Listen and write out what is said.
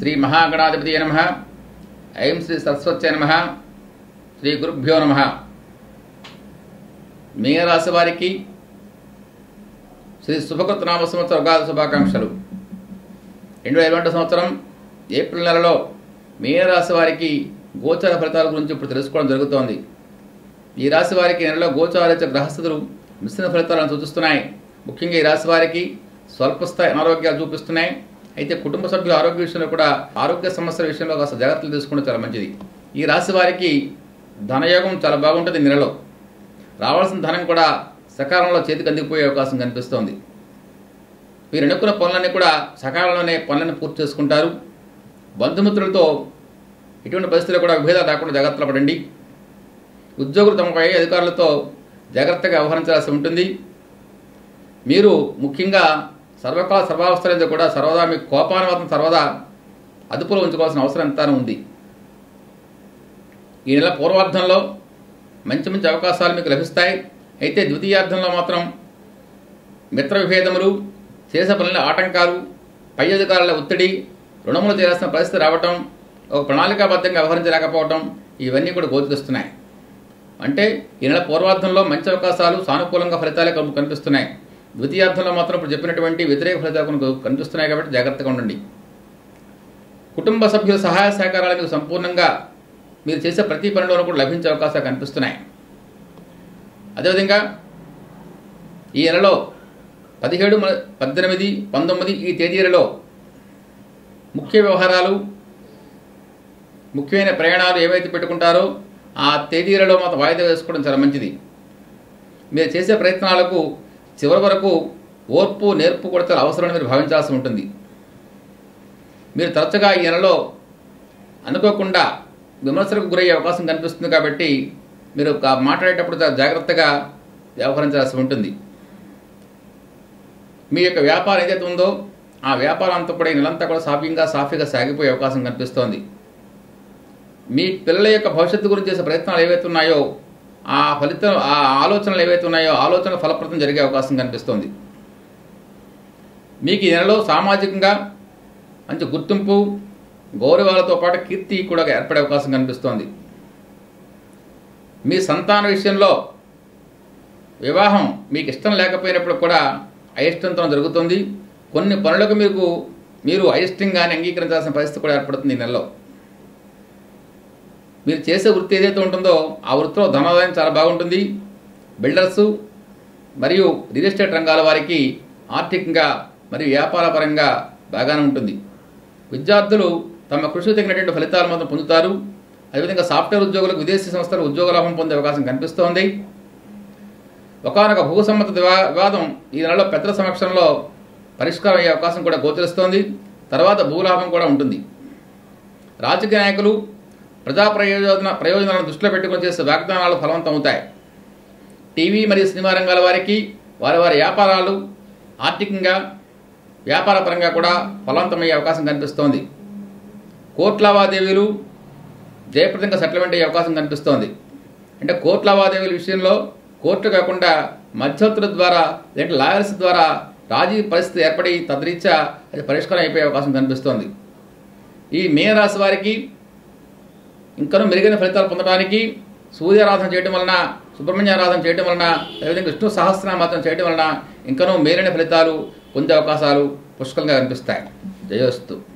శ్రీ మహాగణాధిపతి నమ ఐం శ్రీ సరస్వత్య నమ శ్రీ గురుభ్యో నమ మీనరాశి వారికి శ్రీ శుభకృత నామ సంవత్సర ఉగాది శుభాకాంక్షలు రెండు వేల ఇరవై సంవత్సరం ఏప్రిల్ నెలలో మీనరాశి వారికి గోచర ఫలితాల గురించి ఇప్పుడు తెలుసుకోవడం జరుగుతోంది ఈ రాశి వారికి ఈ నెలలో గోచారిత గ్రహస్థితులు మిశ్రమ ఫలితాలను సూచిస్తున్నాయి ముఖ్యంగా ఈ రాశి వారికి స్వల్పస్థాయి అనారోగ్యాలు చూపిస్తున్నాయి అయితే కుటుంబ సభ్యుల ఆరోగ్య విషయంలో కూడా ఆరోగ్య సమస్యల విషయంలో కాస్త జాగ్రత్తలు తీసుకోవడం చాలా మంచిది ఈ రాశి వారికి ధనయోగం చాలా బాగుంటుంది ఈ నెలలో రావాల్సిన ధనం కూడా సకాలంలో చేతికి అందిపోయే అవకాశం కనిపిస్తోంది మీరు ఎన్నుకున్న పనులన్నీ కూడా సకాలంలోనే పనులను పూర్తి చేసుకుంటారు బంధుమిత్రులతో ఎటువంటి పరిస్థితుల్లో కూడా విభేదాలు రాకుండా జాగ్రత్తలు పడండి ఉద్యోగులు తమపై అధికారులతో జాగ్రత్తగా వ్యవహరించాల్సి ఉంటుంది మీరు ముఖ్యంగా సర్వకాల సర్వావస్థలంలో కూడా సర్వదా మీ కోపాన్ని మాత్రం సర్వదా అదుపులో ఉంచుకోవాల్సిన అవసరం ఎంతగానో ఉంది ఈ నెల పూర్వార్ధంలో మంచి మంచి అవకాశాలు మీకు లభిస్తాయి అయితే ద్వితీయార్థంలో మాత్రం మిత్ర విభేదములు చేసే పనుల ఆటంకాలు పై అధికారుల ఒత్తిడి రుణములు చేయాల్సిన పరిస్థితి రావటం ఒక ప్రణాళికాబద్ధంగా వ్యవహరించలేకపోవటం ఇవన్నీ కూడా గోచరిస్తున్నాయి అంటే ఈ నెల పూర్వార్థంలో మంచి అవకాశాలు సానుకూలంగా ఫలితాలే కన్- కనిపిస్తున్నాయి ద్వితీయార్థంలో మాత్రం ఇప్పుడు చెప్పినటువంటి వ్యతిరేక ఫలితాలు కొన్ని కనిపిస్తున్నాయి కాబట్టి జాగ్రత్తగా ఉండండి కుటుంబ సభ్యుల సహాయ సహకారాలు మీకు సంపూర్ణంగా మీరు చేసే ప్రతి పనిలోనూ కూడా లభించే అవకాశాలు కనిపిస్తున్నాయి అదేవిధంగా ఈ నెలలో పదిహేడు మ- పద్దెనిమిది పంతొమ్మిది ఈ తేదీలలో ముఖ్య వ్యవహారాలు ముఖ్యమైన ప్రయాణాలు ఏవైతే పెట్టుకుంటారో ఆ తేదీలలో మాత్రం వాయిదా వేసుకోవడం చాలా మంచిది మీరు చేసే ప్రయత్నాలకు చివరి వరకు ఓర్పు నేర్పు కూడా చాలా అవసరమని మీరు భావించాల్సి ఉంటుంది మీరు తరచుగా ఈ నెలలో అనుకోకుండా విమర్శలకు గురయ్యే అవకాశం కనిపిస్తుంది కాబట్టి మీరు కా- మాట్లాడేటప్పుడు చాలా జాగ్రత్తగా వ్యవహరించాల్సి ఉంటుంది మీ యొక్క వ్యాపారం ఏదైతే ఉందో ఆ వ్యాపారం అంతా కూడా ఈ నెలంతా కూడా సాఫీగా సాఫీగా సాగిపోయే అవకాశం కనిపిస్తోంది మీ పిల్లల యొక్క భవిష్యత్తు గురించి చేసే ప్రయత్నాలు ఏవైతే ఉన్నాయో ఆ ఫలితం ఆ ఆలోచనలు ఏవైతే ఉన్నాయో ఆలోచన ఫలప్రదం జరిగే అవకాశం కనిపిస్తోంది మీకు ఈ నెలలో సామాజికంగా మంచి గుర్తింపు గౌరవాలతో పాటు కీర్తి కూడా ఏర్పడే అవకాశం కనిపిస్తోంది మీ సంతాన విషయంలో వివాహం మీకు ఇష్టం లేకపోయినప్పుడు కూడా అయిష్టంతో జరుగుతుంది కొన్ని పనులకు మీకు మీరు అయిష్టంగానే అంగీకరించాల్సిన పరిస్థితి కూడా ఏర్పడుతుంది ఈ నెలలో మీరు చేసే వృత్తి ఏదైతే ఉంటుందో ఆ వృత్తిలో ధనాదాయం చాలా బాగుంటుంది బిల్డర్సు మరియు రియల్ ఎస్టేట్ రంగాల వారికి ఆర్థికంగా మరియు వ్యాపార పరంగా బాగానే ఉంటుంది విద్యార్థులు తమ కృషి తగినటువంటి ఫలితాలు మాత్రం పొందుతారు అదేవిధంగా సాఫ్ట్వేర్ ఉద్యోగులకు విదేశీ సంస్థలు ఉద్యోగ లాభం పొందే అవకాశం కనిపిస్తోంది ఒకనొక భూసమ్మత వివా- వివాదం ఈ నెలలో పెద్దల సమక్షంలో పరిష్కారం అయ్యే అవకాశం కూడా గోచరిస్తోంది తర్వాత భూలాభం కూడా ఉంటుంది రాజకీయ నాయకులు ప్రజా ప్రయోజన ప్రయోజనాలను దృష్టిలో పెట్టుకుని చేసే వాగ్దానాలు ఫలవంతం అవుతాయి టీవీ మరియు సినిమా రంగాల వారికి వారి వారి వ్యాపారాలు ఆర్థికంగా వ్యాపార పరంగా కూడా ఫలవంతమయ్యే అవకాశం కనిపిస్తోంది కోర్టు లావాదేవీలు జయప్రదంగా సెటిల్మెంట్ అయ్యే అవకాశం కనిపిస్తోంది అంటే కోర్టు లావాదేవీల విషయంలో కోర్టు కాకుండా మధ్యవర్తుల ద్వారా లేదంటే లాయర్స్ ద్వారా రాజీ పరిస్థితి ఏర్పడి తద్రీత్యా అది పరిష్కారం అయిపోయే అవకాశం కనిపిస్తోంది ఈ మేనరాశి వారికి ఇంకనూ మెరుగైన ఫలితాలు పొందడానికి సూర్యారాధన చేయడం వలన సుబ్రహ్మణ్య ఆరాధన చేయడం వలన అదేవిధంగా విష్ణు సహస్రనామాతం చేయడం వలన ఇంకనూ మేలైన ఫలితాలు పొందే అవకాశాలు పుష్కలంగా కనిపిస్తాయి జయోస్తు